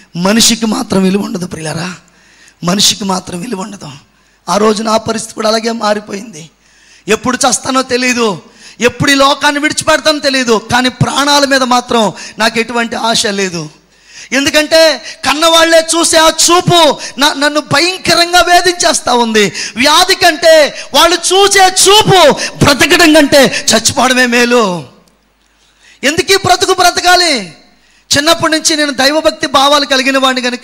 మనిషికి మాత్రం విలువ ఉండదు ప్రియులరా మనిషికి మాత్రం విలువ ఉండదు ఆ రోజు నా పరిస్థితి కూడా అలాగే మారిపోయింది ఎప్పుడు చస్తానో తెలియదు ఎప్పుడు ఈ లోకాన్ని విడిచిపెడతానో తెలియదు కానీ ప్రాణాల మీద మాత్రం నాకు ఎటువంటి ఆశ లేదు ఎందుకంటే కన్నవాళ్లే చూసే ఆ చూపు నా- నన్ను భయంకరంగా వేధించేస్తా ఉంది వ్యాధి కంటే వాళ్ళు చూసే చూపు బ్రతకడం కంటే చచ్చిపోవడమే మేలు ఎందుకు ఈ బ్రతుకు బ్రతకాలి చిన్నప్పటి నుంచి నేను దైవభక్తి భావాలు కలిగిన వాడిని కనుక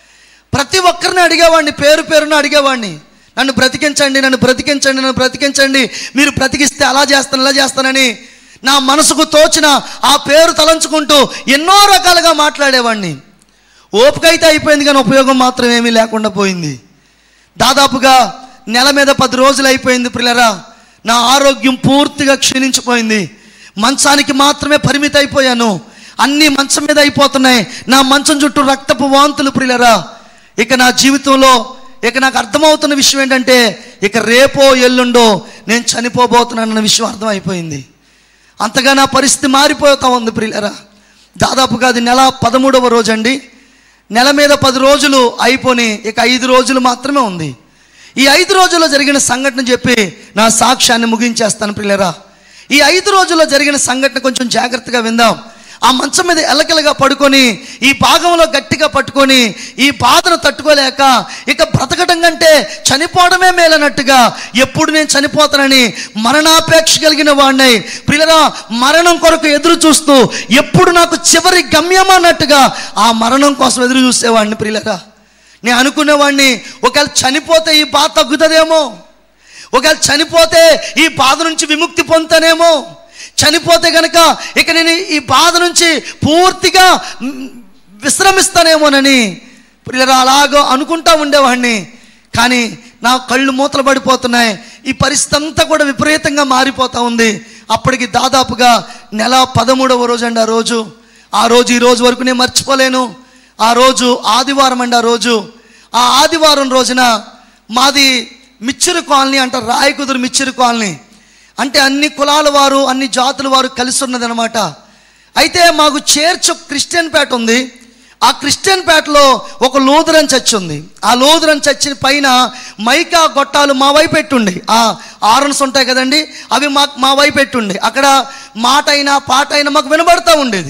ప్రతి ఒక్కరిని అడిగేవాడిని పేరు పేరున అడిగేవాడిని నన్ను బ్రతికించండి నన్ను బ్రతికించండి నన్ను బ్రతికించండి మీరు బ్రతికిస్తే అలా చేస్తాను ఇలా చేస్తానని నా మనసుకు తోచిన ఆ పేరు తలంచుకుంటూ ఎన్నో రకాలుగా మాట్లాడేవాడిని ఓపిక అయితే అయిపోయింది కానీ ఉపయోగం మాత్రం ఏమీ లేకుండా పోయింది దాదాపుగా నెల మీద పది రోజులు అయిపోయింది పిల్లరా నా ఆరోగ్యం పూర్తిగా క్షీణించిపోయింది మంచానికి మాత్రమే పరిమితి అయిపోయాను అన్నీ మంచం మీద అయిపోతున్నాయి నా మంచం చుట్టూ రక్తపు వాంతులు ప్రియులరా ఇక నా జీవితంలో ఇక నాకు అర్థమవుతున్న విషయం ఏంటంటే ఇక రేపో ఎల్లుండో నేను చనిపోబోతున్నానన్న విషయం అర్థమైపోయింది అంతగా నా పరిస్థితి మారిపోతా ఉంది ప్రియులరా దాదాపుగా అది నెల పదమూడవ రోజు అండి నెల మీద పది రోజులు అయిపోని ఇక ఐదు రోజులు మాత్రమే ఉంది ఈ ఐదు రోజుల్లో జరిగిన సంఘటన చెప్పి నా సాక్ష్యాన్ని ముగించేస్తాను ప్రియులరా ఈ ఐదు రోజుల్లో జరిగిన సంఘటన కొంచెం జాగ్రత్తగా విందాం ఆ మంచం మీద ఎలకలుగా పడుకొని ఈ భాగంలో గట్టిగా పట్టుకొని ఈ బాధను తట్టుకోలేక ఇక బ్రతకడం కంటే చనిపోవడమే మేలన్నట్టుగా ఎప్పుడు నేను చనిపోతానని మరణాపేక్ష కలిగిన వాడినై ప్రియులరా మరణం కొరకు ఎదురు చూస్తూ ఎప్పుడు నాకు చివరి గమ్యం అన్నట్టుగా ఆ మరణం కోసం ఎదురు చూసేవాడిని ప్రియులరా నేను అనుకునేవాడిని ఒకవేళ చనిపోతే ఈ బాధ తగ్గుతుందేమో ఒకవేళ చనిపోతే ఈ బాధ నుంచి విముక్తి పొందుతానేమో చనిపోతే గనక ఇక నేను ఈ బాధ నుంచి పూర్తిగా మ్, విశ్రమిస్తానేమోనని ప్రియులరా అలాగో అనుకుంటా ఉండేవాడిని కానీ నా కళ్ళు మూతలు పడిపోతున్నాయి ఈ పరిస్థితి అంతా కూడా విపరీతంగా మారిపోతా ఉంది అప్పటికి దాదాపుగా నెల పదమూడవ రోజు అండి ఆ రోజు ఆ రోజు ఈ రోజు వరకు నేను మర్చిపోలేను ఆ రోజు ఆదివారం అండి ఆ రోజు ఆ ఆదివారం రోజున మాది మిచ్చిరి కాలనీ అంటారు రాయకుదురు మిచ్చిరి కాలనీ అంటే అన్ని కులాల వారు అన్ని జాతుల వారు కలిసి ఉన్నదనమాట అయితే మాకు చేర్చు క్రిస్టియన్ పేట ఉంది ఆ క్రిస్టియన్ పేటలో ఒక లూథరన్ చర్చ్ ఉంది ఆ లూథరన్ చర్చ్ పైన మైకా గొట్టాలు మా వైపు పెట్టుండి ఆ ఆరన్స్ ఉంటాయి కదండి అవి మా మా వైపు పెట్టుండి అక్కడ మాట అయినా పాట అయినా మాకు వినబడతా ఉండేది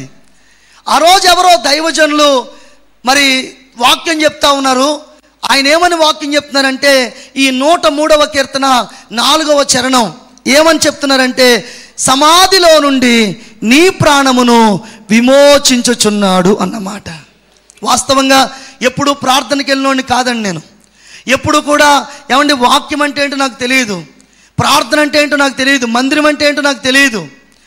ఆ రోజు ఎవరో దైవజనులు మరి వాక్యం చెప్తా ఉన్నారు ఆయన ఏమని వాక్యం చెప్తున్నారంటే ఈ నూట మూడవ కీర్తన నాలుగవ చరణం ఏమని చెప్తున్నారంటే సమాధిలో నుండి నీ ప్రాణమును విమోచించుచున్నాడు అన్నమాట వాస్తవంగా ఎప్పుడు ప్రార్థనకి వెళ్ళినోడిని కాదండి నేను ఎప్పుడు కూడా ఏమండి వాక్యం అంటే ఏంటో నాకు తెలియదు ప్రార్థన అంటే ఏంటో నాకు తెలియదు మందిరం అంటే ఏంటో నాకు తెలియదు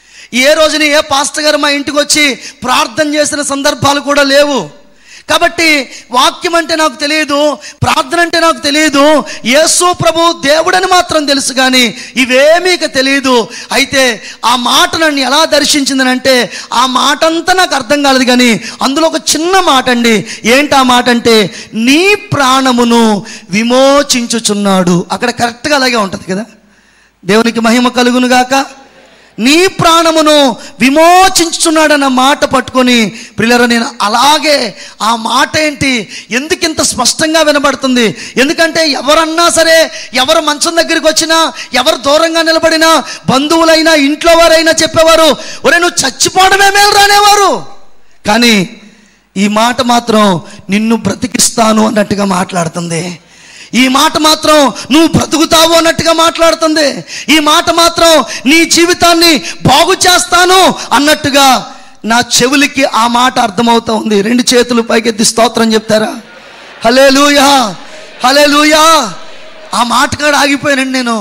ఏ రోజున ఏ పాస్టర్ గారు మా ఇంటికి వచ్చి ప్రార్థన చేసిన సందర్భాలు కూడా లేవు కాబట్టి వాక్యం అంటే నాకు తెలియదు ప్రార్థన అంటే నాకు తెలియదు యేసు ప్రభు దేవుడని మాత్రం తెలుసు కానీ ఇవేమీ ఇక తెలియదు అయితే ఆ మాట నన్ను ఎలా దర్శించిందనంటే ఆ మాట అంతా నాకు అర్థం కాలేదు కానీ అందులో ఒక చిన్న మాట అండి ఏంటి ఆ మాట అంటే నీ ప్రాణమును విమోచించుచున్నాడు అక్కడ కరెక్ట్గా అలాగే ఉంటుంది కదా దేవునికి మహిమ కలుగును గాక నీ ప్రాణమును విమోచించుచున్నాడన్న మాట పట్టుకొని ప్రియులరా నేను అలాగే ఆ మాట ఏంటి ఎందుకు ఇంత స్పష్టంగా వినబడుతుంది ఎందుకంటే ఎవరన్నా సరే ఎవరు మంచం దగ్గరికి వచ్చినా ఎవరు దూరంగా నిలబడినా బంధువులైనా ఇంట్లో వారైనా చెప్పేవారు ఒరే నువ్వు చచ్చిపోవడమే మేలు రానేవారు కానీ ఈ మాట మాత్రం నిన్ను బ్రతికిస్తాను అన్నట్టుగా మాట్లాడుతుంది ఈ మాట మాత్రం నువ్వు బ్రతుకుతావు అన్నట్టుగా మాట్లాడుతుంది ఈ మాట మాత్రం నీ జీవితాన్ని బాగు చేస్తాను అన్నట్టుగా నా చెవులకి ఆ మాట అర్థమవుతా ఉంది రెండు చేతులు పైకెత్తి స్తోత్రం చెప్తారా హలే లూయా హలే లూయా ఆ మాట కాడ ఆగిపోయానండి నేను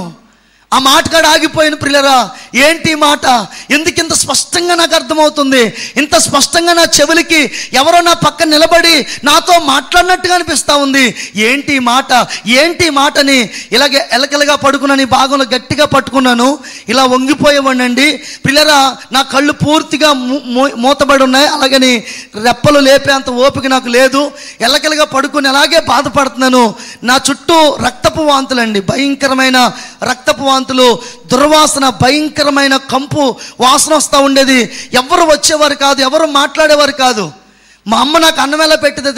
ఆ మాట కాడ ఆగిపోయిన ప్రియులరా ఏంటి ఈ మాట ఎందుకు ఇంత స్పష్టంగా నాకు అర్థమవుతుంది ఇంత స్పష్టంగా నా చెవులకి ఎవరో నా పక్కన నిలబడి నాతో మాట్లాడినట్టుగా అనిపిస్తూ ఉంది ఏంటి ఈ మాట ఏంటి ఈ మాటని ఇలాగే ఎలకలుగా పడుకున్నాను ఈ భాగంలో గట్టిగా పట్టుకున్నాను ఇలా వంగిపోయేవాడినండి పిల్లరా నా కళ్ళు పూర్తిగా మూ- మూ- మూతబడి ఉన్నాయి అలాగని రెప్పలు లేపే అంత ఓపిక నాకు లేదు ఎలకలుగా పడుకుని అలాగే బాధపడుతున్నాను నా చుట్టూ రక్తపు వాంతులండి భయంకరమైన రక్తపు వాంతులు దుర్వాసన భయంకరమైన కంపు వాసన వస్తూ ఉండేది ఎవరు వచ్చేవారు కాదు ఎవరు మాట్లాడేవారు కాదు మా అమ్మ నాకు అన్నం ఎలా పెట్టిందో